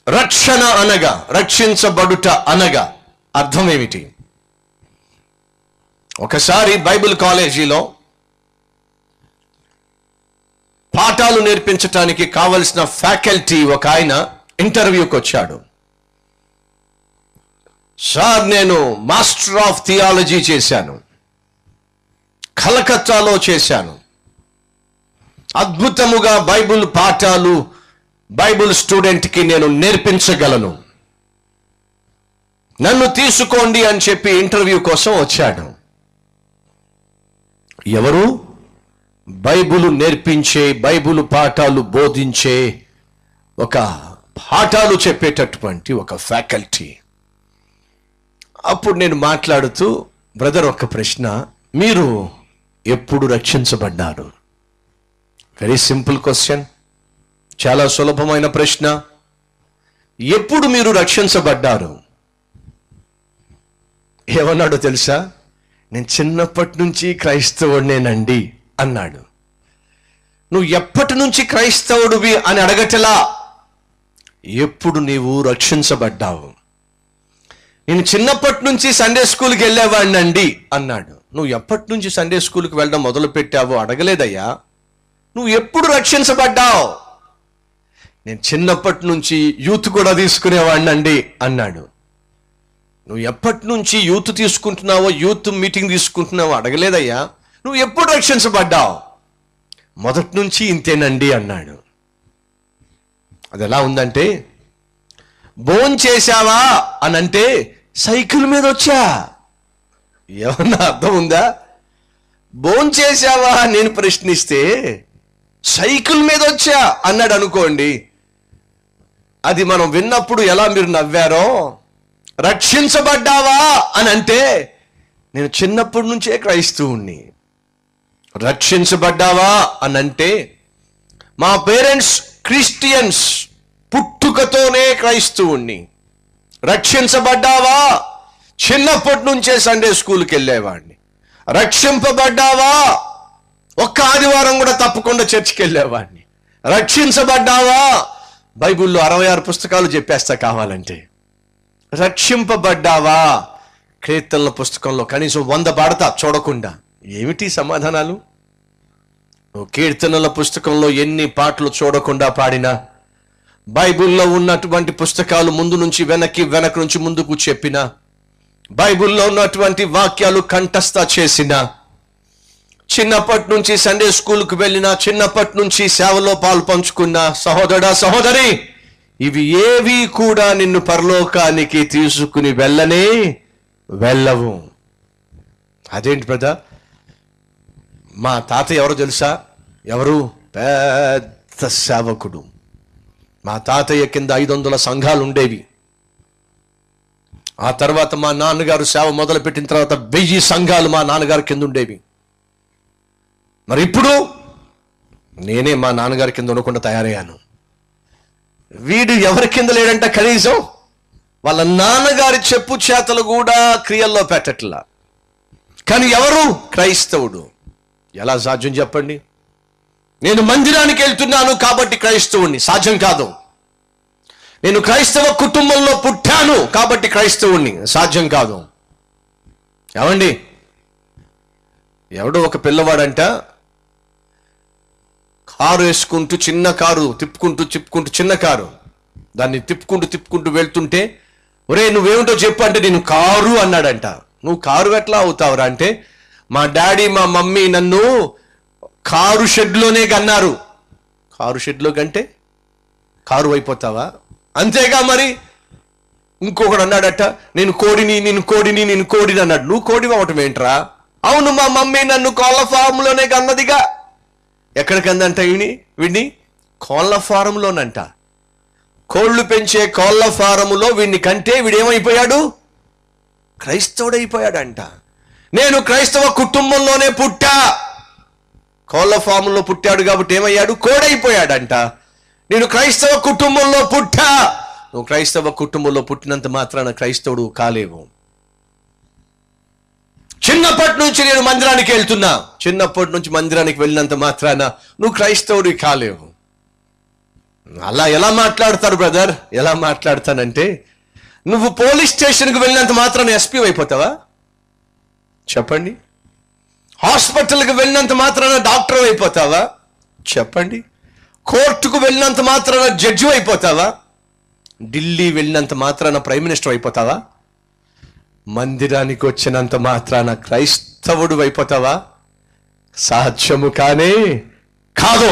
రక్షణ అనగా రక్షించబడుట అనగా అర్థం ఏమిటి ఒకసారి బైబిల్ కాలేజీలో పాఠాలు నేర్పించటానికి కావలసిన ఫ్యాకల్టీ ఒక ఆయన ఇంటర్వ్యూకి వచ్చాడు సార్ నేను మాస్టర్ ఆఫ్ థియాలజీ చేశాను కలకత్తాలో చేశాను అద్భుతముగా బైబిల్ పాఠాలు బైబిల్ స్టూడెంట్కి నేను నేర్పించగలను నన్ను తీసుకోండి అని చెప్పి ఇంటర్వ్యూ కోసం వచ్చాడు ఎవరు బైబిల్ నేర్పించే బైబిల్ పాఠాలు బోధించే ఒక పాఠాలు చెప్పేటటువంటి ఒక ఫ్యాకల్టీ అప్పుడు నేను మాట్లాడుతూ బ్రదర్ ఒక ప్రశ్న మీరు ఎప్పుడు రక్షించబడ్డారు వెరీ సింపుల్ క్వశ్చన్ చాలా సులభమైన ప్రశ్న ఎప్పుడు మీరు రక్షించబడ్డారు ఏమన్నాడో తెలుసా నేను చిన్నప్పటి నుంచి క్రైస్తవుడినేనండి అన్నాడు నువ్వు ఎప్పటి నుంచి క్రైస్తవుడివి అని అడగటలా ఎప్పుడు నీవు రక్షించబడ్డావు నేను చిన్నప్పటి నుంచి సండే స్కూల్కి వెళ్ళేవాడినండి అన్నాడు నువ్వు ఎప్పటి నుంచి సండే స్కూల్కి వెళ్ళడం మొదలు పెట్టావో అడగలేదయ్యా నువ్వు ఎప్పుడు రక్షించబడ్డావు నేను చిన్నప్పటి నుంచి యూత్ కూడా తీసుకునేవాడినండి అన్నాడు నువ్వు ఎప్పటి నుంచి యూత్ తీసుకుంటున్నావో యూత్ మీటింగ్ తీసుకుంటున్నావో అడగలేదయ్యా నువ్వు ఎప్పుడు రక్షించబడ్డావు మొదటి నుంచి ఇంతేనండి అన్నాడు అది ఎలా ఉందంటే భోన్ చేశావా అని అంటే సైకిల్ మీద వచ్చా ఏమన్నా అర్థం ఉందా భోన్ చేశావా అని నేను ప్రశ్నిస్తే సైకిల్ మీద వచ్చా అన్నాడు అనుకోండి అది మనం విన్నప్పుడు ఎలా మీరు నవ్వారో రక్షించబడ్డావా అని అంటే నేను చిన్నప్పటి నుంచే క్రైస్తవుణ్ణి రక్షించబడ్డావా అని అంటే మా పేరెంట్స్ క్రిస్టియన్స్ పుట్టుకతోనే క్రైస్తవుణ్ణి రక్షించబడ్డావా చిన్నప్పటి నుంచే సండే స్కూల్కి వెళ్ళేవాడిని రక్షింపబడ్డావా ఒక్క ఆదివారం కూడా తప్పకుండా చర్చికి వెళ్ళేవాడిని రక్షించబడ్డావా బైబిల్లో అరవై ఆరు పుస్తకాలు చెప్పేస్తా కావాలంటే రక్షింపబడ్డావా కీర్తనల పుస్తకంలో కనీసం వంద పాడతా చూడకుండా ఏమిటి సమాధానాలు నువ్వు కీర్తనల పుస్తకంలో ఎన్ని పాటలు చూడకుండా పాడినా బైబిల్లో ఉన్నటువంటి పుస్తకాలు ముందు నుంచి వెనక్కి వెనక నుంచి ముందుకు చెప్పిన బైబిల్లో ఉన్నటువంటి వాక్యాలు కంఠస్థ చేసిన చిన్నప్పటి నుంచి సండే స్కూల్కి వెళ్ళిన చిన్నప్పటి నుంచి సేవలో పాలు పంచుకున్న సహోదరా సహోదరి ఇవి ఏవి కూడా నిన్ను పరలోకానికి తీసుకుని వెళ్ళనే వెళ్ళవు అదేంటి బ్రదర్ మా తాత ఎవరో తెలుసా ఎవరు పెద్ద సేవకుడు మా తాతయ్య కింద ఐదు వందల సంఘాలు ఉండేవి ఆ తర్వాత మా నాన్నగారు సేవ మొదలుపెట్టిన తర్వాత వెయ్యి సంఘాలు మా నాన్నగారి కింద ఉండేవి మరి ఇప్పుడు నేనే మా నాన్నగారి కింద ఉండకుండా తయారయ్యాను వీడు ఎవరి కింద లేడంట కనీసం వాళ్ళ నాన్నగారి చెప్పు చేతలు కూడా క్రియల్లో పెట్టట్లా కానీ ఎవరు క్రైస్తవుడు ఎలా సాధ్యం చెప్పండి నేను మందిరానికి వెళ్తున్నాను కాబట్టి క్రైస్తవుణ్ణి సాధ్యం కాదు నేను క్రైస్తవ కుటుంబంలో పుట్టాను కాబట్టి క్రైస్తవుణ్ణి సాధ్యం కాదు ఏమండి ఎవడో ఒక పిల్లవాడంట కారు వేసుకుంటూ చిన్న కారు తిప్పుకుంటూ తిప్పుకుంటూ చిన్న కారు దాన్ని తిప్పుకుంటూ తిప్పుకుంటూ వెళ్తుంటే ఒరే నువ్వేమిటో చెప్పు అంటే నేను కారు అన్నాడంట నువ్వు కారు ఎట్లా అవుతావురా అంటే మా డాడీ మా మమ్మీ నన్ను కారు షెడ్లోనే కన్నారు కారు షెడ్లో కంటే కారు అయిపోతావా అంతేగా మరి ఇంకొకడు అన్నాడట నేను కోడిని నేను కోడిని నేను కోడిని అన్నాడు నువ్వు కోడి అవటం ఏంట్రా అవును మా మమ్మీ నన్ను కోళ్ళ ఫారంలోనే కన్నదిగా ఎక్కడికి అందంట వీని వీడిని కోళ్ళ ఫారంలోనంట కోళ్ళు పెంచే కోళ్ళ ఫారములో వీడిని కంటే వీడేమైపోయాడు క్రైస్తవుడైపోయాడంట నేను క్రైస్తవ కుటుంబంలోనే పుట్టా కోళ్ళ ఫాములో పుట్టాడు కాబట్టి ఏమయ్యాడు కోడైపోయాడంట నేను క్రైస్తవ కుటుంబంలో పుట్టా నువ్వు క్రైస్తవ కుటుంబంలో పుట్టినంత మాత్రాన క్రైస్తవుడు కాలేవు చిన్నప్పటి నుంచి నేను మందిరానికి వెళ్తున్నా చిన్నప్పటి నుంచి మందిరానికి వెళ్ళినంత మాత్రాన నువ్వు క్రైస్తవుడి కాలేవు అలా ఎలా మాట్లాడతారు బ్రదర్ ఎలా మాట్లాడతానంటే నువ్వు పోలీస్ స్టేషన్కి వెళ్ళినంత మాత్రాన ఎస్పీ అయిపోతావా చెప్పండి హాస్పిటల్కి వెళ్ళినంత మాత్రాన డాక్టర్ అయిపోతావా చెప్పండి కోర్టుకు వెళ్ళినంత మాత్రాన జడ్జి అయిపోతావా ఢిల్లీ వెళ్ళినంత మాత్రాన ప్రైమ్ మినిస్టర్ అయిపోతావా మందిరానికి వచ్చినంత మాత్రాన క్రైస్తవుడు అయిపోతావా సాధ్యము కానే కాదు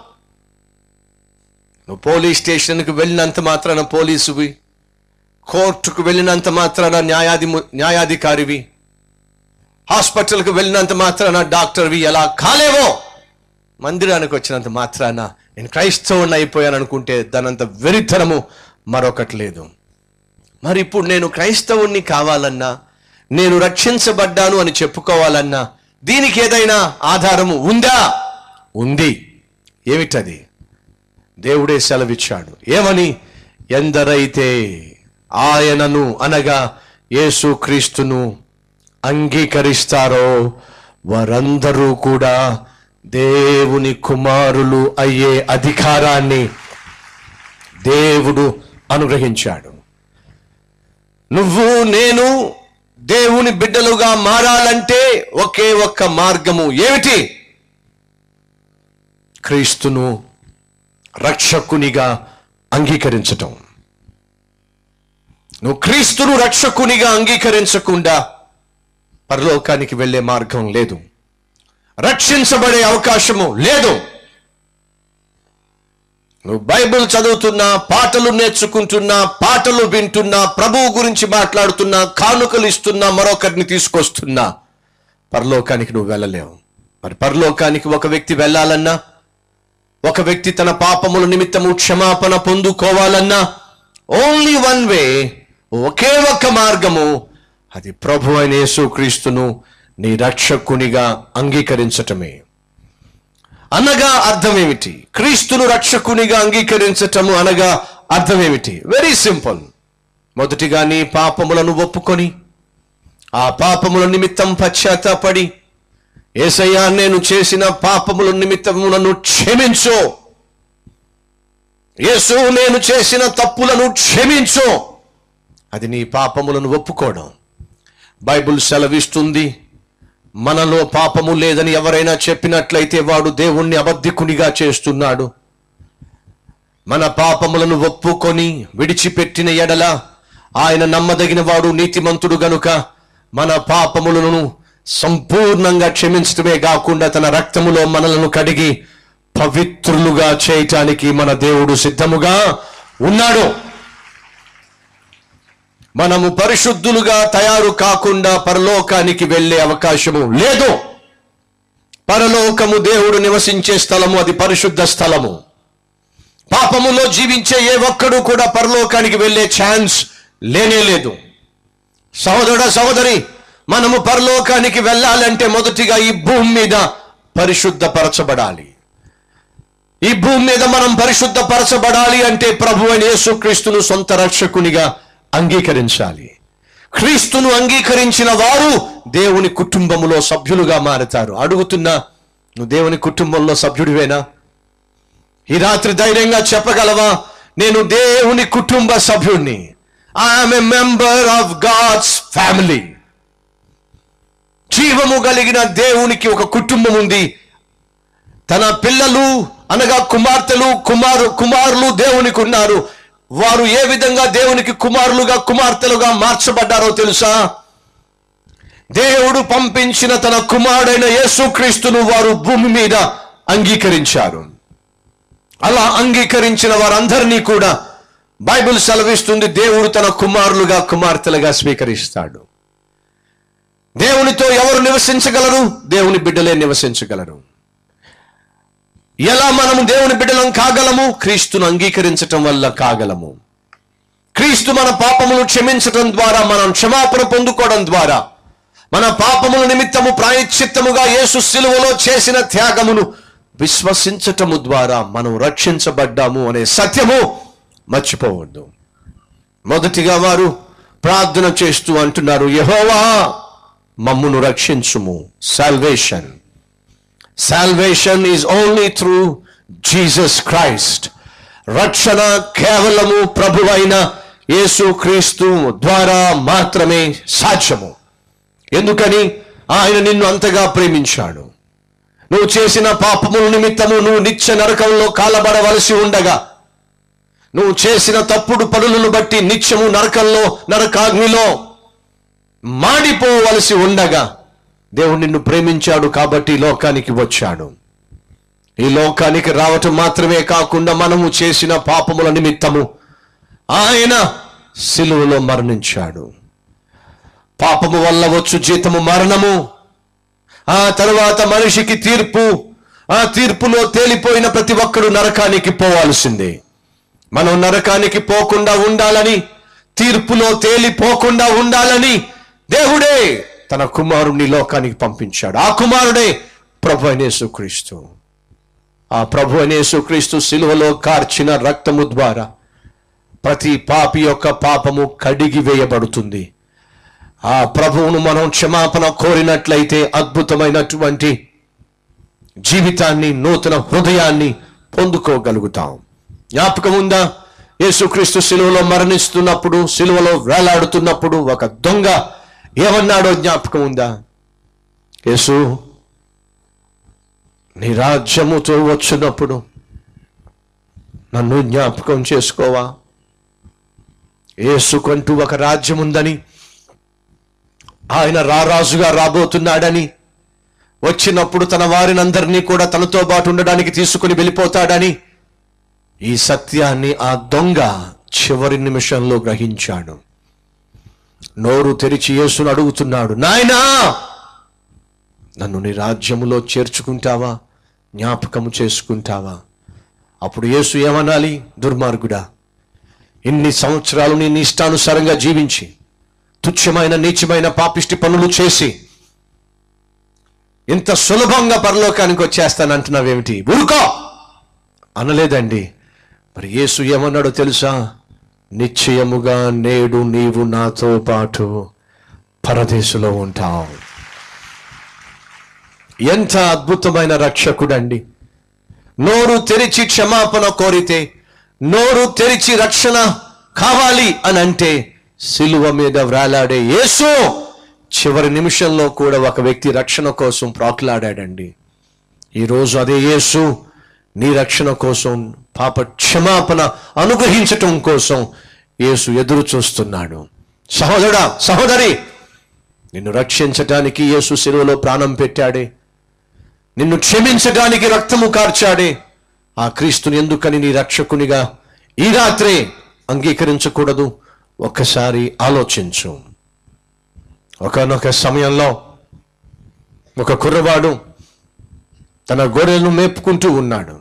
నువ్వు పోలీస్ స్టేషన్కి వెళ్ళినంత మాత్రాన పోలీసువి కోర్టుకు వెళ్ళినంత మాత్రాన న్యాయాధి న్యాయాధికారివి హాస్పిటల్కి వెళ్ళినంత మాత్రాన డాక్టర్వి ఎలా కాలేవో మందిరానికి వచ్చినంత మాత్రాన నేను క్రైస్తవుని అయిపోయాను అనుకుంటే దానంత వెరితనము మరొకటి లేదు మరి ఇప్పుడు నేను క్రైస్తవుణ్ణి కావాలన్నా నేను రక్షించబడ్డాను అని చెప్పుకోవాలన్నా దీనికి ఏదైనా ఆధారము ఉందా ఉంది ఏమిటది దేవుడే సెలవిచ్చాడు ఏమని ఎందరైతే ఆయనను అనగా యేసు క్రీస్తును అంగీకరిస్తారో వారందరూ కూడా దేవుని కుమారులు అయ్యే అధికారాన్ని దేవుడు అనుగ్రహించాడు నువ్వు నేను దేవుని బిడ్డలుగా మారాలంటే ఒకే ఒక్క మార్గము ఏమిటి క్రీస్తును రక్షకునిగా అంగీకరించటం నువ్వు క్రీస్తును రక్షకునిగా అంగీకరించకుండా పరలోకానికి వెళ్ళే మార్గం లేదు రక్షించబడే అవకాశము లేదు నువ్వు బైబిల్ చదువుతున్నా పాటలు నేర్చుకుంటున్నా పాటలు వింటున్నా ప్రభువు గురించి మాట్లాడుతున్నా కానుకలు ఇస్తున్నా మరొకరిని తీసుకొస్తున్నా పరలోకానికి నువ్వు వెళ్ళలేవు మరి పరలోకానికి ఒక వ్యక్తి వెళ్ళాలన్నా ఒక వ్యక్తి తన పాపముల నిమిత్తము క్షమాపణ పొందుకోవాలన్నా ఓన్లీ వన్ వే ఒకే ఒక్క మార్గము అది ప్రభు అయిన యేసుక్రీస్తును నీ రక్షకునిగా అంగీకరించటమే అనగా అర్థం ఏమిటి క్రీస్తును రక్షకునిగా అంగీకరించటము అనగా అర్థం ఏమిటి వెరీ సింపుల్ మొదటిగా నీ పాపములను ఒప్పుకొని ఆ పాపముల నిమిత్తం పశ్చాత్తాపడి ఏసయ్యా నేను చేసిన పాపముల నిమిత్తము నన్ను క్షమించు యేసు నేను చేసిన తప్పులను క్షమించు అది నీ పాపములను ఒప్పుకోవడం బైబుల్ సెలవిస్తుంది మనలో పాపము లేదని ఎవరైనా చెప్పినట్లయితే వాడు దేవుణ్ణి అబద్ధికునిగా చేస్తున్నాడు మన పాపములను ఒప్పుకొని విడిచిపెట్టిన ఎడల ఆయన నమ్మదగిన వాడు నీతిమంతుడు గనుక మన పాపములను సంపూర్ణంగా క్షమించడమే కాకుండా తన రక్తములో మనలను కడిగి పవిత్రులుగా చేయటానికి మన దేవుడు సిద్ధముగా ఉన్నాడు మనము పరిశుద్ధులుగా తయారు కాకుండా పరలోకానికి వెళ్ళే అవకాశము లేదు పరలోకము దేవుడు నివసించే స్థలము అది పరిశుద్ధ స్థలము పాపములో జీవించే ఏ ఒక్కడు కూడా పరలోకానికి వెళ్ళే ఛాన్స్ లేనే లేదు సహోదరుడ సహోదరి మనము పరలోకానికి వెళ్ళాలంటే మొదటిగా ఈ భూమి మీద పరిశుద్ధపరచబడాలి ఈ భూమి మీద మనం పరిశుద్ధపరచబడాలి అంటే ప్రభు అయిన యేసుక్రీస్తును సొంత రక్షకునిగా అంగీకరించాలి క్రీస్తును అంగీకరించిన వారు దేవుని కుటుంబములో సభ్యులుగా మారుతారు అడుగుతున్నా నువ్వు దేవుని కుటుంబంలో సభ్యుడివేనా ఈ రాత్రి ధైర్యంగా చెప్పగలవా నేను దేవుని కుటుంబ సభ్యుణ్ణి I'm a member of God's family జీవము కలిగిన దేవునికి ఒక కుటుంబం ఉంది తన పిల్లలు అనగా కుమార్తెలు కుమారు కుమారులు దేవునికి ఉన్నారు వారు ఏ విధంగా దేవునికి కుమారులుగా కుమార్తెలుగా మార్చబడ్డారో తెలుసా దేవుడు పంపించిన తన కుమారుడైన యేసుక్రీస్తును వారు భూమి మీద అంగీకరించారు అలా అంగీకరించిన వారందరినీ కూడా బైబిల్ సెలవిస్తుంది దేవుడు తన కుమారులుగా కుమార్తెలుగా స్వీకరిస్తాడు దేవునితో ఎవరు నివసించగలరు దేవుని బిడ్డలే నివసించగలరు ఎలా మనము దేవుని బిడ్డలం కాగలము క్రీస్తును అంగీకరించటం వల్ల కాగలము క్రీస్తు మన పాపములు క్షమించటం ద్వారా మనం క్షమాపణ పొందుకోవడం ద్వారా మన పాపముల నిమిత్తము ప్రాయశ్చిత్తముగా యేసు శిలువలో చేసిన త్యాగమును విశ్వసించటము ద్వారా మనం రక్షించబడ్డాము అనే సత్యము మర్చిపోవద్దు మొదటిగా వారు ప్రార్థన చేస్తూ అంటున్నారు యహోవా మమ్మును రక్షించుము salvation salvation is only through Jesus Christ రక్షణ కేవలము ప్రభువైన యేసుక్రీస్తు ద్వారా మాత్రమే సాధ్యము ఎందుకని ఆయన నిన్ను అంతగా ప్రేమించాడు నువ్వు చేసిన పాపముల నిమిత్తము నువ్వు నిత్య నరకంలో కాలబడవలసి ఉండగా నువ్వు చేసిన తప్పుడు పనులను బట్టి నిత్యము నరకంలో నరకాగ్నిలో మాడిపోవలసి ఉండగా దేవుడు నిన్ను ప్రేమించాడు కాబట్టి ఈ లోకానికి వచ్చాడు ఈ లోకానికి రావటం మాత్రమే కాకుండా మనము చేసిన పాపముల నిమిత్తము ఆయన సిలువలో మరణించాడు పాపము వల్ల వచ్చు జీతము మరణము ఆ తర్వాత మనిషికి తీర్పు ఆ తీర్పులో తేలిపోయిన ప్రతి ఒక్కరు నరకానికి పోవాల్సిందే మనం నరకానికి పోకుండా ఉండాలని తీర్పులో తేలిపోకుండా ఉండాలని దేవుడే తన కుమారుణ్ణి లోకానికి పంపించాడు ఆ కుమారుడే ప్రభు అయిన యేసుక్రీస్తు ఆ ప్రభు అయిన యేసుక్రీస్తు సిలువలో కార్చిన రక్తము ద్వారా ప్రతి పాపి యొక్క పాపము కడిగి వేయబడుతుంది ఆ ప్రభువును మనం క్షమాపణ కోరినట్లయితే అద్భుతమైనటువంటి జీవితాన్ని నూతన హృదయాన్ని పొందుకోగలుగుతాం జ్ఞాపకం ఉందా యేసుక్రీస్తు సిలువలో మరణిస్తున్నప్పుడు సిలువలో వేలాడుతున్నప్పుడు ఒక దొంగ ఏమన్నాడో జ్ఞాపకం ఉందా యేసు నీ రాజ్యముతో వచ్చినప్పుడు నన్ను జ్ఞాపకం చేసుకోవా యేసుకంటూ ఒక రాజ్యం ఉందని ఆయన రారాజుగా రాబోతున్నాడని వచ్చినప్పుడు తన వారినందరినీ కూడా తనతో పాటు ఉండడానికి తీసుకుని వెళ్ళిపోతాడని ఈ సత్యాన్ని ఆ దొంగ చివరి నిమిషంలో గ్రహించాడు నోరు తెరిచి యేసును అడుగుతున్నాడు నాయనా నన్ను నీ రాజ్యములో చేర్చుకుంటావా జ్ఞాపకము చేసుకుంటావా అప్పుడు యేసు ఏమనాలి దుర్మార్గుడా ఇన్ని సంవత్సరాలు నీ నీ ఇష్టానుసారంగా జీవించి తుచ్చమైన నీచమైన పాపిష్టి పనులు చేసి ఇంత సులభంగా పరలోకానికి వచ్చేస్తానంటున్నావేమిటి ఊరుకో అనలేదండి మరి యేసు ఏమన్నాడో తెలుసా నిశ్చయముగా నేడు నీవు నాతో పాటు పరదేశంలో ఉంటావు ఎంత అద్భుతమైన రక్షకుడండి నోరు తెరిచి క్షమాపణ కోరితే నోరు తెరిచి రక్షణ కావాలి అని అంటే సిలువ మీద వ్రాలాడే యేసు చివరి నిమిషంలో కూడా ఒక వ్యక్తి రక్షణ కోసం ప్రాకులాడాడండి ఈరోజు అదే యేసు నీ రక్షణ కోసం పాప క్షమాపణ అనుగ్రహించటం కోసం యేసు ఎదురు చూస్తున్నాడు సహోదరా సహోదరి నిన్ను రక్షించటానికి యేసు సిలువలో ప్రాణం పెట్టాడే నిన్ను క్షమించడానికి రక్తము కార్చాడే ఆ క్రీస్తుని ఎందుకని నీ రక్షకునిగా ఈ రాత్రే అంగీకరించకూడదు ఒక్కసారి ఆలోచించు ఒకనొక సమయంలో ఒక కుర్రవాడు తన గొర్రెలను మేపుకుంటూ ఉన్నాడు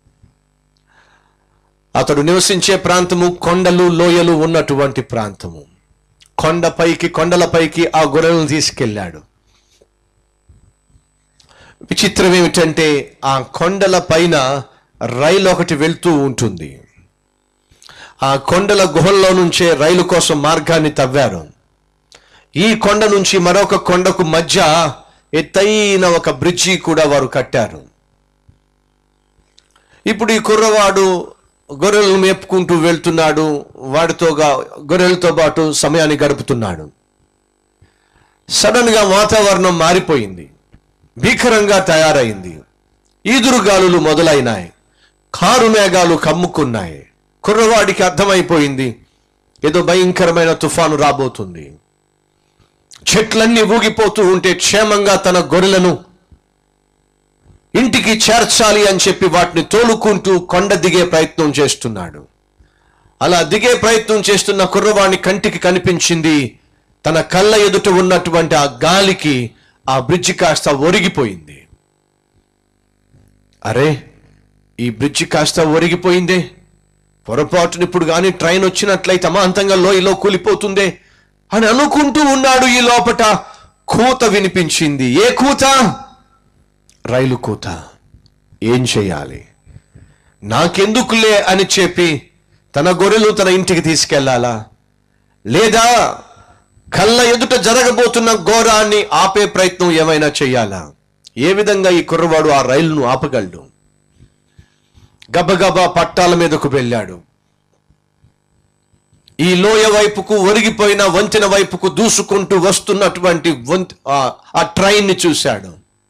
అతడు నివసించే ప్రాంతము కొండలు లోయలు ఉన్నటువంటి ప్రాంతము కొండపైకి కొండలపైకి ఆ గొర్రెలను తీసుకెళ్ళాడు విచిత్రం ఏమిటంటే ఆ కొండల పైన రైలు ఒకటి వెళ్తూ ఉంటుంది ఆ కొండల గుహల్లో నుంచే రైలు కోసం మార్గాన్ని తవ్వారు ఈ కొండ నుంచి మరొక కొండకు మధ్య ఎత్తైన ఒక బ్రిడ్జి కూడా వారు కట్టారు ఇప్పుడు ఈ కుర్రవాడు గొర్రెలను మేపుకుంటూ వెళ్తున్నాడు వాడితోగా గొర్రెలతో పాటు సమయాన్ని గడుపుతున్నాడు సడన్ గా వాతావరణం మారిపోయింది భీకరంగా తయారైంది ఈదురుగాలులు మొదలైనాయి కారు మేఘాలు కమ్ముకున్నాయి కుర్రవాడికి అర్థమైపోయింది ఏదో భయంకరమైన తుఫాను రాబోతుంది చెట్లన్నీ ఊగిపోతూ ఉంటే క్షేమంగా తన గొర్రెలను ఇంటికి చేర్చాలి అని చెప్పి వాటిని తోలుకుంటూ కొండ దిగే ప్రయత్నం చేస్తున్నాడు అలా దిగే ప్రయత్నం చేస్తున్న కుర్రవాణి కంటికి కనిపించింది తన కళ్ళ ఎదుట ఉన్నటువంటి ఆ గాలికి ఆ బ్రిడ్జి కాస్త ఒరిగిపోయింది అరే ఈ బ్రిడ్జి కాస్త ఒరిగిపోయిందే పొరపాటున ఇప్పుడు కానీ ట్రైన్ వచ్చినట్లయితే అమాంతంగా లోయలో కూలిపోతుందే అని అనుకుంటూ ఉన్నాడు ఈ లోపట కూత వినిపించింది ఏ కూత రైలు కూత ఏం చేయాలి నాకెందుకులే అని చెప్పి తన గొర్రెలు తన ఇంటికి తీసుకెళ్లాలా లేదా కళ్ళ ఎదుట జరగబోతున్న ఘోరాన్ని ఆపే ప్రయత్నం ఏమైనా చేయాలా ఏ విధంగా ఈ కుర్రవాడు ఆ రైలును ఆపగలడు గబగబా పట్టాల మీదకు వెళ్ళాడు ఈ లోయ వైపుకు ఒరిగిపోయిన వంతెన వైపుకు దూసుకుంటూ వస్తున్నటువంటి వంతె ఆ- ఆ ట్రైన్ ని చూశాడు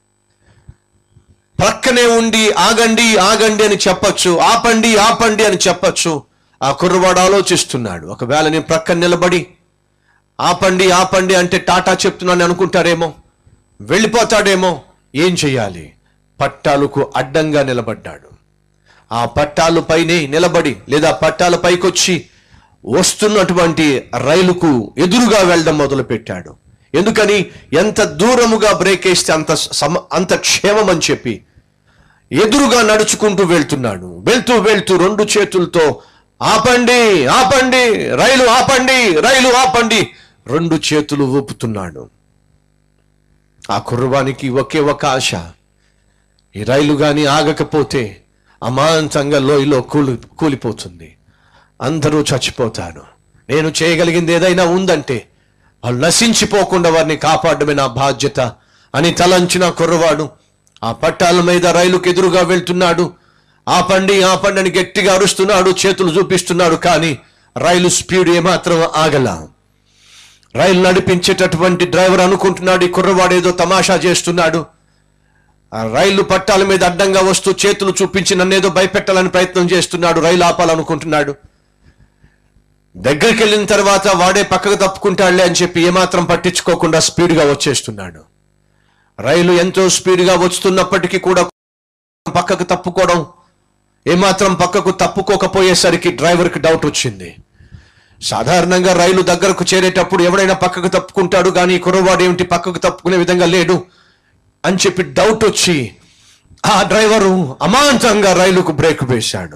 ప్రక్కనే ఉండి ఆగండి ఆగండి అని చెప్పొచ్చు ఆపండి ఆపండి అని చెప్పొచ్చు ఆ కుర్రవాడు ఆలోచిస్తున్నాడు ఒకవేళ నేను ప్రక్కన నిలబడి ఆపండి ఆపండి అంటే టాటా చెప్తున్నాను అనుకుంటారేమో వెళ్ళిపోతాడేమో ఏం చెయ్యాలి పట్టాలకు అడ్డంగా నిలబడ్డాడు ఆ పట్టాలు పైనే నిలబడి లేదా పట్టాల పైకొచ్చి వస్తున్నటువంటి రైలుకు ఎదురుగా వెళ్ళడం మొదలు పెట్టాడు ఎందుకని ఎంత దూరముగా బ్రేక్ వేస్తే అంత సమ అంత క్షేమం అని చెప్పి ఎదురుగా నడుచుకుంటూ వెళ్తున్నాడు వెళ్తూ వెళ్తూ రెండు చేతులతో ఆపండి ఆపండి రైలు ఆపండి రైలు ఆపండి రెండు చేతులు ఊపుతున్నాడు ఆ కుర్రవానికి ఒకే ఒక ఆశ ఈ రైలు గాని ఆగకపోతే అమాంతంగా లోయలో కూలి కూలిపోతుంది అందరూ చచ్చిపోతారు నేను చేయగలిగింది ఏదైనా ఉందంటే వాళ్ళు నశించిపోకుండా వారిని కాపాడమే నా బాధ్యత అని తలంచిన కుర్రవాడు ఆ పట్టాల మీద రైలుకు ఎదురుగా వెళ్తున్నాడు ఆపండి ఆపండి అని గట్టిగా అరుస్తున్నాడు చేతులు చూపిస్తున్నాడు కానీ రైలు స్పీడ్ ఏమాత్రం ఆగల రైలు నడిపించేటటువంటి డ్రైవర్ అనుకుంటున్నాడు ఈ కుర్రవాడు ఏదో తమాషా చేస్తున్నాడు ఆ రైలు పట్టాల మీద అడ్డంగా వస్తూ చేతులు చూపించి నన్నేదో భయపెట్టాలని ప్రయత్నం చేస్తున్నాడు రైలు ఆపాలనుకుంటున్నాడు దగ్గరికి వెళ్ళిన తర్వాత వాడే పక్కకు తప్పుకుంటాడులే అని చెప్పి ఏమాత్రం పట్టించుకోకుండా స్పీడ్గా వచ్చేస్తున్నాడు రైలు ఎంతో స్పీడ్గా వస్తున్నప్పటికీ కూడా పక్కకు తప్పుకోవడం ఏమాత్రం పక్కకు తప్పుకోకపోయేసరికి డ్రైవర్కి డౌట్ వచ్చింది సాధారణంగా రైలు దగ్గరకు చేరేటప్పుడు ఎవడైనా పక్కకు తప్పుకుంటాడు కానీ ఈ కుర్రవాడు ఏమిటి పక్కకు తప్పుకునే విధంగా లేడు అని చెప్పి డౌట్ వచ్చి ఆ డ్రైవరు అమాంతంగా రైలుకు బ్రేక్ వేశాడు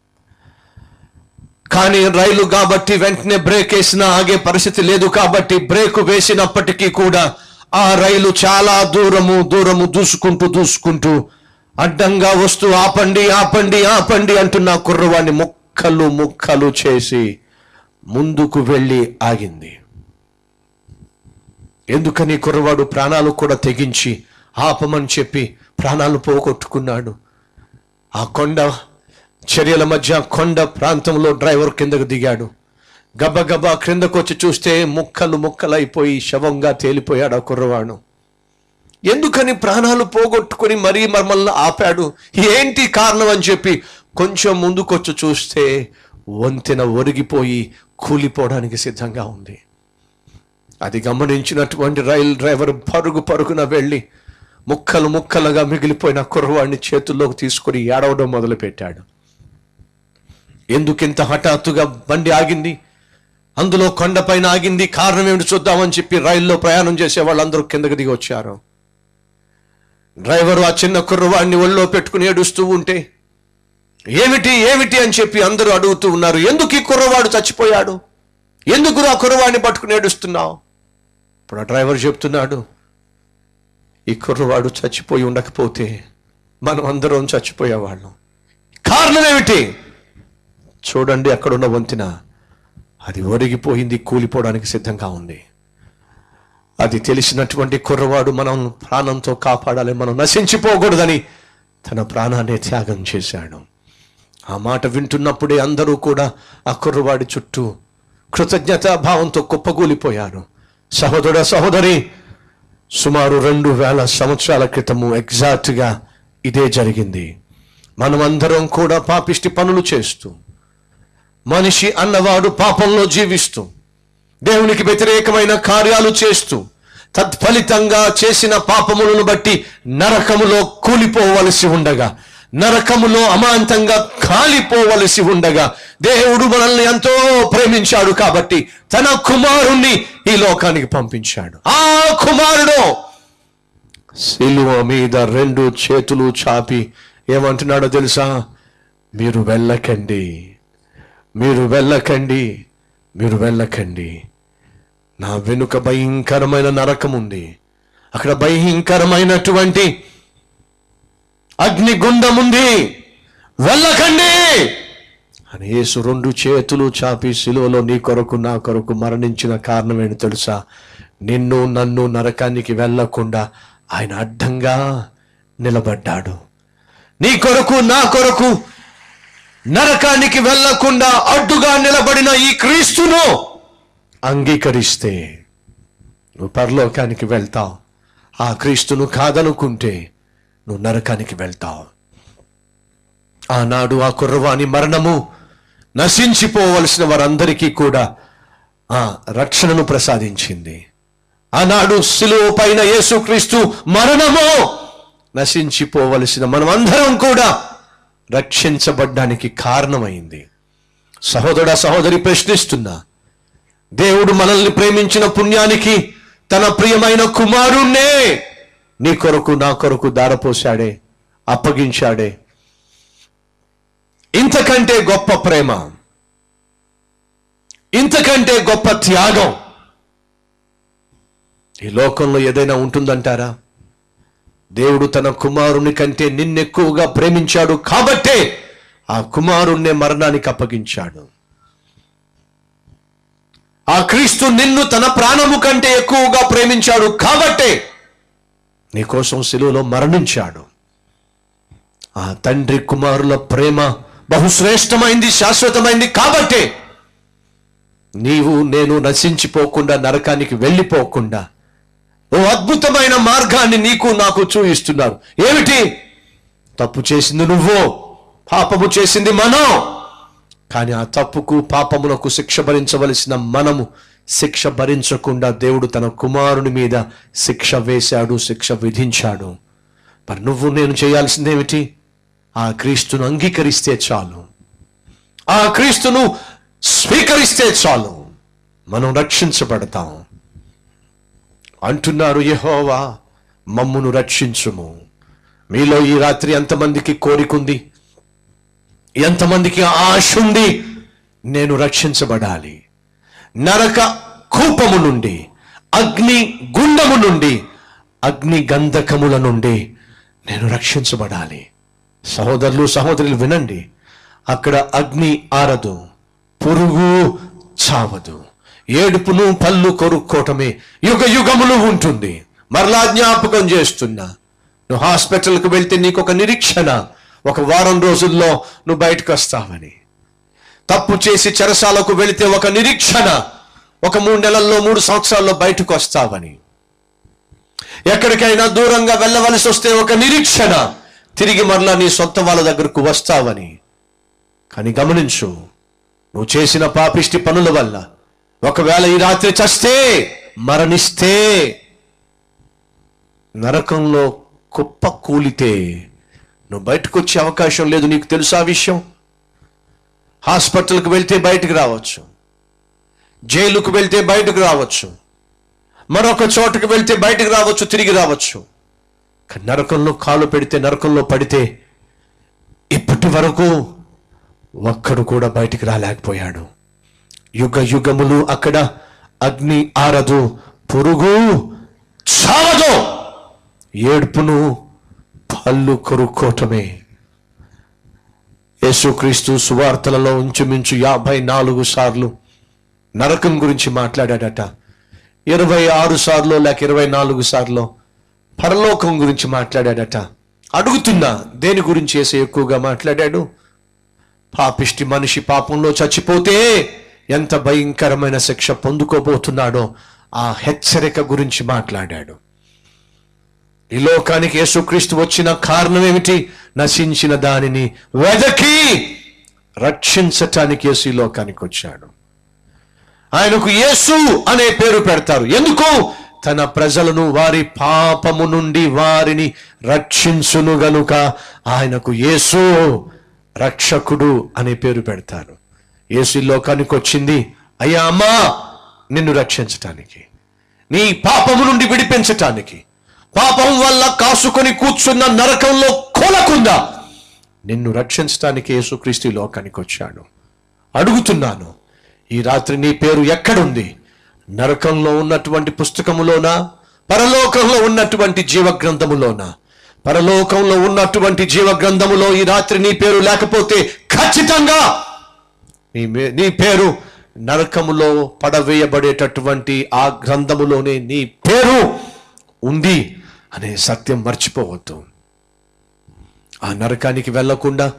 కానీ రైలు కాబట్టి వెంటనే బ్రేక్ వేసినా ఆగే పరిస్థితి లేదు కాబట్టి బ్రేక్ వేసినప్పటికీ కూడా ఆ రైలు చాలా దూరము దూరము దూసుకుంటూ దూసుకుంటూ అడ్డంగా వస్తూ ఆపండి ఆపండి ఆపండి అంటున్న కుర్రవాణ్ణి ముక్కలు ముక్కలు చేసి ముందుకు వెళ్ళి ఆగింది ఎందుకని కుర్రవాడు ప్రాణాలు కూడా తెగించి ఆపమని చెప్పి ప్రాణాలు పోగొట్టుకున్నాడు ఆ కొండ చర్యల మధ్య కొండ ప్రాంతంలో డ్రైవర్ కిందకు దిగాడు గబగబా క్రిందకు వచ్చి చూస్తే ముక్కలు ముక్కలైపోయి శవంగా తేలిపోయాడు ఆ కుర్రవాడు ఎందుకని ప్రాణాలు పోగొట్టుకుని మరీ మమ్మల్ని ఆపాడు ఏంటి కారణం అని చెప్పి కొంచెం ముందుకొచ్చి చూస్తే వంతెన ఒరిగిపోయి కూలిపోవడానికి సిద్ధంగా ఉంది అది గమనించినటువంటి రైలు డ్రైవర్ పరుగు పరుగున వెళ్ళి ముక్కలు ముక్కలుగా మిగిలిపోయిన కుర్రవాడిని చేతుల్లోకి తీసుకొని ఏడవడం మొదలుపెట్టాడు ఎందుకింత హఠాత్తుగా బండి ఆగింది అందులో కొండపైన ఆగింది కారణం ఏమిటి చూద్దామని చెప్పి రైల్లో ప్రయాణం చేసే వాళ్ళందరూ కిందకి దిగి వచ్చారు డ్రైవరు ఆ చిన్న కుర్రవాడిని ఒళ్ళో పెట్టుకుని ఏడుస్తూ ఉంటే ఏమిటి ఏమిటి అని చెప్పి అందరూ అడుగుతూ ఉన్నారు ఎందుకు ఈ కుర్రవాడు చచ్చిపోయాడు ఎందుకు ఆ కుర్రవాడిని పట్టుకుని ఏడుస్తున్నావు ఇప్పుడు ఆ డ్రైవర్ చెప్తున్నాడు ఈ కుర్రవాడు చచ్చిపోయి ఉండకపోతే మనం అందరం చచ్చిపోయేవాళ్ళం కారణం ఏమిటి చూడండి అక్కడున్న వంతెన అది ఒరిగిపోయింది కూలిపోవడానికి సిద్ధంగా ఉంది అది తెలిసినటువంటి కుర్రవాడు మనం ప్రాణంతో కాపాడాలి మనం నశించిపోకూడదని తన ప్రాణాన్ని త్యాగం చేశాడు ఆ మాట వింటున్నప్పుడే అందరూ కూడా ఆ కుర్రవాడి చుట్టూ కృతజ్ఞతా భావంతో కుప్పగూలిపోయారు సహోదర సహోదరి సుమారు రెండు వేల సంవత్సరాల క్రితము ఎగ్జాక్ట్గా ఇదే జరిగింది మనమందరం కూడా పాపిష్టి పనులు చేస్తూ మనిషి అన్నవాడు పాపంలో జీవిస్తూ దేవునికి వ్యతిరేకమైన కార్యాలు చేస్తూ తత్ఫలితంగా చేసిన పాపములను బట్టి నరకములో కూలిపోవలసి ఉండగా నరకములో అమాంతంగా కాలిపోవలసి ఉండగా దేవుడు మనల్ని ఎంతో ప్రేమించాడు కాబట్టి తన కుమారుణ్ణి ఈ లోకానికి పంపించాడు ఆ కుమారుడు శిలువ మీద రెండు చేతులు చాపి ఏమంటున్నాడో తెలుసా మీరు వెళ్ళకండి మీరు వెళ్ళకండి మీరు వెళ్ళకండి నా వెనుక భయంకరమైన నరకం ఉంది అక్కడ భయంకరమైనటువంటి అగ్నిగుండం ఉంది వెళ్ళకండి అని యేసు రెండు చేతులు చాపి సిలువలో నీ కొరకు నా కొరకు మరణించిన కారణం ఏంటి తెలుసా నిన్ను నన్ను నరకానికి వెళ్ళకుండా ఆయన అడ్డంగా నిలబడ్డాడు నీ కొరకు నా కొరకు నరకానికి వెళ్లకుండా అడ్డుగా నిలబడిన ఈ క్రీస్తును అంగీకరిస్తే నువ్వు పరలోకానికి వెళ్తావు ఆ క్రీస్తును కాదనుకుంటే నువ్వు నరకానికి వెళ్తావు ఆనాడు ఆ కుర్రవాని మరణము నశించిపోవలసిన వారందరికీ కూడా ఆ రక్షణను ప్రసాదించింది ఆనాడు శిలువ పైన యేసుక్రీస్తు మరణము నశించిపోవలసిన మనమందరం కూడా రక్షించబడ్డానికి కారణమైంది సహోదర సహోదరి ప్రశ్నిస్తున్నా దేవుడు మనల్ని ప్రేమించిన పుణ్యానికి తన ప్రియమైన కుమారుణ్ణే నీ కొరకు నా కొరకు దారపోశాడే అప్పగించాడే ఇంతకంటే గొప్ప ప్రేమ ఇంతకంటే గొప్ప త్యాగం ఈ లోకంలో ఏదైనా ఉంటుందంటారా దేవుడు తన కుమారుని కంటే నిన్నెక్కువగా ప్రేమించాడు కాబట్టే ఆ కుమారుణ్ణే మరణానికి అప్పగించాడు ఆ క్రీస్తు నిన్ను తన ప్రాణము కంటే ఎక్కువగా ప్రేమించాడు కాబట్టే నీకోసం శిలువలో మరణించాడు ఆ తండ్రి కుమారుల ప్రేమ బహుశ్రేష్టమైంది శాశ్వతమైంది కాబట్టే నీవు నేను నశించిపోకుండా నరకానికి వెళ్ళిపోకుండా ఓ అద్భుతమైన మార్గాన్ని నీకు నాకు చూయిస్తున్నారు ఏమిటి తప్పు చేసింది నువ్వు పాపము చేసింది మనం కానీ ఆ తప్పుకు పాపములకు శిక్ష భరించవలసిన మనము శిక్ష భరించకుండా దేవుడు తన కుమారుని మీద శిక్ష వేశాడు శిక్ష విధించాడు మరి నువ్వు నేను చేయాల్సిందేమిటి ఆ క్రీస్తును అంగీకరిస్తే చాలు ఆ క్రీస్తును స్వీకరిస్తే చాలు మనం రక్షించబడతాం అంటున్నారు యెహోవా మమ్మును రక్షించుము మీలో ఈ రాత్రి ఎంతమందికి కోరికుంది ఎంతమందికి ఆశ ఉంది నేను రక్షించబడాలి నరక కూపము నుండి అగ్ని గుండము నుండి అగ్ని గంధకముల నుండి నేను రక్షించబడాలి సహోదరులు సహోదరులు వినండి అక్కడ అగ్ని ఆరదు పురుగు చావదు ఏడుపును పళ్ళు కొరుక్కోవటమే యుగ యుగములు ఉంటుంది మరలా జ్ఞాపకం చేస్తున్నా నువ్వు హాస్పిటల్కి వెళ్తే నీకు ఒక నిరీక్షణ ఒక వారం రోజుల్లో నువ్వు బయటకు వస్తావని తప్పు చేసి చెరసాలకు వెళితే ఒక నిరీక్షణ ఒక మూడు నెలల్లో మూడు సంవత్సరాల్లో బయటకు వస్తావని ఎక్కడికైనా దూరంగా వెళ్ళవలసి వస్తే ఒక నిరీక్షణ తిరిగి మరలా నీ సొంత వాళ్ళ దగ్గరకు వస్తావని కానీ గమనించు నువ్వు చేసిన పాపిష్టి పనుల వల్ల ఒకవేళ ఈ రాత్రి చస్తే మరణిస్తే నరకంలో కుప్ప కూలితే నువ్వు బయటకు వచ్చే అవకాశం లేదు నీకు తెలుసా ఆ విషయం హాస్పిటల్కి వెళ్తే బయటకు రావచ్చు జైలుకు వెళ్తే బయటకు రావచ్చు మరొక చోటుకు వెళ్తే బయటకు రావచ్చు తిరిగి రావచ్చు కానీ నరకంలో కాలు పెడితే నరకంలో పడితే ఇప్పటి వరకు ఒక్కడు కూడా బయటికి రాలేకపోయాడు యుగ యుగములు అక్కడ అగ్ని ఆరదు పురుగు చావదు ఏడుపును పళ్ళు కొరుక్కోవటమే యేసుక్రీస్తు సువార్తలలో ఇంచుమించు యాభై నాలుగు సార్లు నరకం గురించి మాట్లాడాడట ఇరవై ఆరు సార్లు లేక ఇరవై నాలుగు సార్లు పరలోకం గురించి మాట్లాడాడట అడుగుతున్నా దేని గురించి వేసే ఎక్కువగా మాట్లాడాడు పాపిష్టి మనిషి పాపంలో చచ్చిపోతే ఎంత భయంకరమైన శిక్ష పొందుకోబోతున్నాడో ఆ హెచ్చరిక గురించి మాట్లాడాడు ఈ లోకానికి యేసుక్రీస్తు వచ్చిన కారణం ఏమిటి నశించిన దానిని వెదకి రక్షించటానికి యేసు ఈ లోకానికి వచ్చాడు ఆయనకు యేసు అనే పేరు పెడతారు ఎందుకు తన ప్రజలను వారి పాపము నుండి వారిని రక్షించును గనుక ఆయనకు యేసు రక్షకుడు అనే పేరు పెడతారు యేసు ఈ లోకానికి వచ్చింది అయ్యా అమ్మా నిన్ను రక్షించటానికి నీ పాపము నుండి విడిపించటానికి పాపం వల్ల కాసుకొని కూర్చున్న నరకంలో కోలకుందా నిన్ను రక్షించటానికి యేసుక్రీస్తు ఈ లోకానికి వచ్చాడు అడుగుతున్నాను ఈ రాత్రి నీ పేరు ఎక్కడుంది నరకంలో ఉన్నటువంటి పుస్తకములోనా పరలోకంలో ఉన్నటువంటి జీవ గ్రంథములోనా పరలోకంలో ఉన్నటువంటి జీవ గ్రంథములో ఈ రాత్రి నీ పేరు లేకపోతే ఖచ్చితంగా నీ మే- నీ పేరు నరకములో పడవేయబడేటటువంటి ఆ గ్రంథములోనే నీ పేరు ఉంది అనే సత్యం మర్చిపోవద్దు ఆ నరకానికి వెళ్లకుండా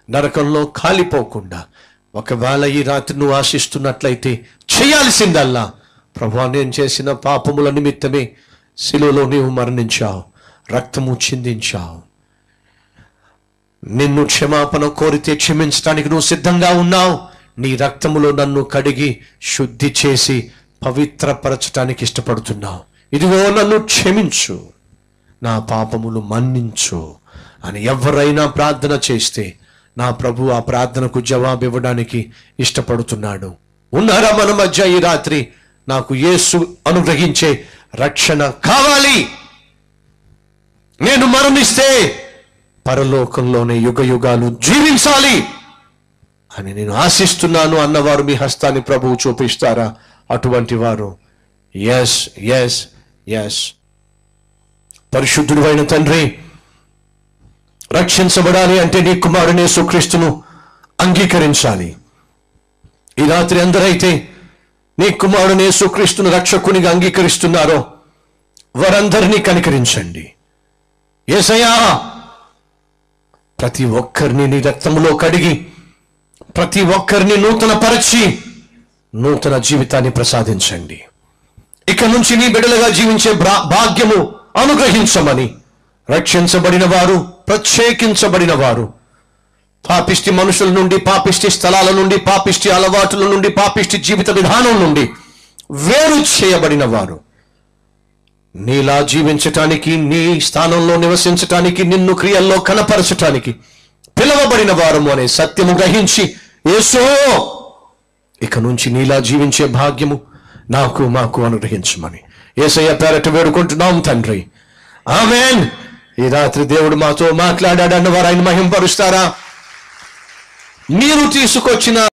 నరకంలో కాలిపోకుండా ఒకవేళ ఈ రాత్రి నువ్వు ఆశిస్తున్నట్లయితే చేయాల్సిందల్లా ప్రభా నేను చేసిన పాపముల నిమిత్తమే శిలువలో నీవు మరణించావు రక్తము చిందించావు నిన్ను క్షమాపణ కోరితే క్షమించడానికి నువ్వు సిద్ధంగా ఉన్నావు నీ రక్తములో నన్ను కడిగి శుద్ధి చేసి పవిత్రపరచటానికి ఇష్టపడుతున్నావు ఇదిగో నన్ను క్షమించు నా పాపములు మన్నించు అని ఎవరైనా ప్రార్థన చేస్తే నా ప్రభు ఆ ప్రార్థనకు జవాబు ఇవ్వడానికి ఇష్టపడుతున్నాడు ఉన్నారా మన మధ్య ఈ రాత్రి నాకు యేసు అనుగ్రహించే రక్షణ కావాలి నేను మరణిస్తే పరలోకంలోనే యుగ యుగాలు జీవించాలి అని నేను ఆశిస్తున్నాను అన్నవారు మీ హస్తాన్ని ప్రభువు చూపిస్తారా అటువంటి వారు ఎస్ ఎస్ ఎస్ పరిశుద్ధుడు అయిన తండ్రి రక్షించబడాలి అంటే నీ కుమారుని సుక్రీస్తును అంగీకరించాలి ఈ రాత్రి అందరైతే నీ కుమారుని సుక్రీస్తును రక్షకునిగా అంగీకరిస్తున్నారో వారందరినీ కనికరించండి ఏసయ్యా ప్రతి ఒక్కరిని నీ రక్తములో కడిగి ప్రతి ఒక్కరిని నూతన పరిచి నూతన జీవితాన్ని ప్రసాదించండి ఇక నుంచి నీ బిడలుగా జీవించే బ్రా- భాగ్యము అనుగ్రహించమని రక్షించబడిన వారు ప్రత్యేకించబడిన వారు పాపిష్టి మనుషుల నుండి పాపిష్టి స్థలాల నుండి పాపిష్టి అలవాటుల నుండి పాపిష్టి జీవిత విధానం నుండి వేరు చేయబడిన వారు నీలా జీవించటానికి నీ స్థానంలో నివసించటానికి నిన్ను క్రియల్లో కనపరచటానికి పిలవబడిన వారము అనే సత్యము గ్రహించి యేసో ఇక నుంచి నీలా జీవించే భాగ్యము నాకు మాకు అనుగ్రహించమని ఏసయ్య పేరట వేడుకుంటున్నాం తండ్రి ఆమెన్ ఈ రాత్రి దేవుడు మాతో మాట్లాడాడన్న వారు ఆయన మహింపరుస్తారా మీరు తీసుకొచ్చిన